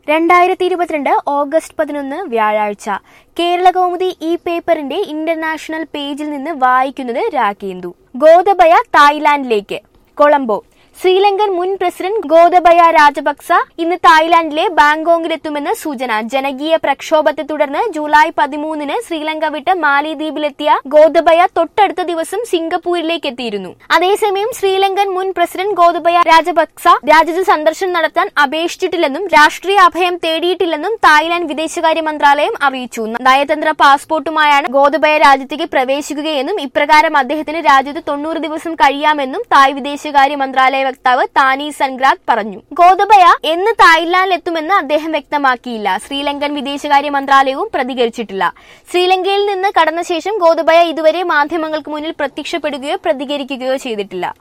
രണ്ടായിരത്തി ഇരുപത്തിരണ്ട് ഓഗസ്റ്റ് പതിനൊന്ന് വ്യാഴാഴ്ച കേരള കൗമുദി ഈ പേപ്പറിന്റെ ഇന്റർനാഷണൽ പേജിൽ നിന്ന് വായിക്കുന്നത് രാഖേന്ദു ഗോതബയ തായ്ലാന്റിലേക്ക് കൊളംബോ ശ്രീലങ്കൻ മുൻ പ്രസിഡന്റ് ഗോതബയ രാജപക്സ ഇന്ന് തായ്ലാന്റിലെ ബാങ്കോങ്ങിലെത്തുമെന്ന് സൂചന ജനകീയ പ്രക്ഷോഭത്തെ തുടർന്ന് ജൂലൈ പതിമൂന്നിന് ശ്രീലങ്ക വിട്ട് മാലിദ്വീപിലെത്തിയ ഗോതബയ തൊട്ടടുത്ത ദിവസം സിംഗപ്പൂരിലേക്ക് എത്തിയിരുന്നു അതേസമയം ശ്രീലങ്കൻ മുൻ പ്രസിഡന്റ് ഗോതബയ രാജപക്സ രാജ്യത്ത് സന്ദർശനം നടത്താൻ അപേക്ഷിച്ചിട്ടില്ലെന്നും രാഷ്ട്രീയ അഭയം തേടിയിട്ടില്ലെന്നും തായ്ലാന്റ് വിദേശകാര്യ മന്ത്രാലയം അറിയിച്ചു നയതന്ത്ര പാസ്പോർട്ടുമായാണ് ഗോതബയ രാജ്യത്തേക്ക് പ്രവേശിക്കുകയെന്നും ഇപ്രകാരം അദ്ദേഹത്തിന് രാജ്യത്ത് തൊണ്ണൂറ് ദിവസം കഴിയാമെന്നും തായ് വിദേശകാര്യ മന്ത്രാലയ വക്താവ് താനി സൻഗ്രാത്ത് പറഞ്ഞു ഗോതബയ എന്ന് തായ്ലാന്റിലെത്തുമെന്ന് അദ്ദേഹം വ്യക്തമാക്കിയില്ല ശ്രീലങ്കൻ വിദേശകാര്യ മന്ത്രാലയവും പ്രതികരിച്ചിട്ടില്ല ശ്രീലങ്കയിൽ നിന്ന് കടന്ന ശേഷം ഗോതബയ ഇതുവരെ മാധ്യമങ്ങൾക്ക് മുന്നിൽ പ്രത്യക്ഷപ്പെടുകയോ പ്രതികരിക്കുകയോ ചെയ്തിട്ടില്ല